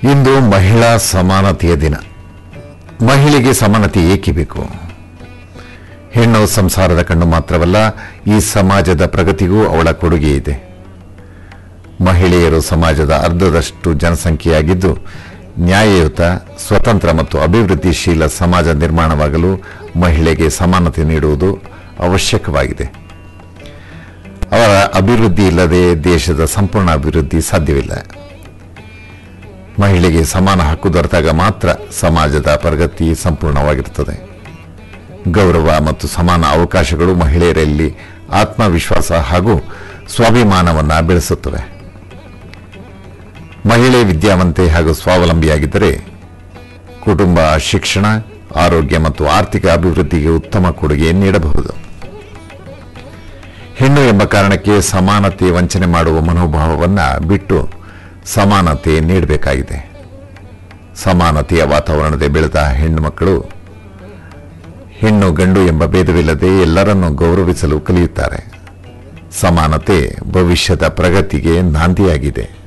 ಇಂದು ಮಹಿಳಾ ಸಮಾನತೆಯ ದಿನ ಮಹಿಳೆಗೆ ಸಮಾನತೆ ಏಕೆ ಬೇಕು ಹೆಣ್ಣು ಸಂಸಾರದ ಕಣ್ಣು ಮಾತ್ರವಲ್ಲ ಈ ಸಮಾಜದ ಪ್ರಗತಿಗೂ ಅವಳ ಕೊಡುಗೆ ಇದೆ ಮಹಿಳೆಯರು ಸಮಾಜದ ಅರ್ಧದಷ್ಟು ಜನಸಂಖ್ಯೆಯಾಗಿದ್ದು ನ್ಯಾಯಯುತ ಸ್ವತಂತ್ರ ಮತ್ತು ಅಭಿವೃದ್ಧಿಶೀಲ ಸಮಾಜ ನಿರ್ಮಾಣವಾಗಲು ಮಹಿಳೆಗೆ ಸಮಾನತೆ ನೀಡುವುದು ಅವಶ್ಯಕವಾಗಿದೆ ಅವರ ಅಭಿವೃದ್ಧಿ ಇಲ್ಲದೆ ದೇಶದ ಸಂಪೂರ್ಣ ಅಭಿವೃದ್ಧಿ ಸಾಧ್ಯವಿಲ್ಲ ಮಹಿಳೆಗೆ ಸಮಾನ ಹಕ್ಕು ದೊರೆತಾಗ ಮಾತ್ರ ಸಮಾಜದ ಪ್ರಗತಿ ಸಂಪೂರ್ಣವಾಗಿರುತ್ತದೆ ಗೌರವ ಮತ್ತು ಸಮಾನ ಅವಕಾಶಗಳು ಮಹಿಳೆಯರಲ್ಲಿ ಆತ್ಮವಿಶ್ವಾಸ ಹಾಗೂ ಸ್ವಾಭಿಮಾನವನ್ನು ಬೆಳೆಸುತ್ತವೆ ಮಹಿಳೆ ವಿದ್ಯಾವಂತೆ ಹಾಗೂ ಸ್ವಾವಲಂಬಿಯಾಗಿದ್ದರೆ ಕುಟುಂಬ ಶಿಕ್ಷಣ ಆರೋಗ್ಯ ಮತ್ತು ಆರ್ಥಿಕ ಅಭಿವೃದ್ಧಿಗೆ ಉತ್ತಮ ಕೊಡುಗೆ ನೀಡಬಹುದು ಹೆಣ್ಣು ಎಂಬ ಕಾರಣಕ್ಕೆ ಸಮಾನತೆ ವಂಚನೆ ಮಾಡುವ ಮನೋಭಾವವನ್ನು ಬಿಟ್ಟು ಸಮಾನತೆ ನೀಡಬೇಕಾಗಿದೆ ಸಮಾನತೆಯ ವಾತಾವರಣದ ಬೆಳೆದ ಹೆಣ್ಣು ಮಕ್ಕಳು ಹೆಣ್ಣು ಗಂಡು ಎಂಬ ಭೇದವಿಲ್ಲದೆ ಎಲ್ಲರನ್ನೂ ಗೌರವಿಸಲು ಕಲಿಯುತ್ತಾರೆ ಸಮಾನತೆ ಭವಿಷ್ಯದ ಪ್ರಗತಿಗೆ ನಾಂದಿಯಾಗಿದೆ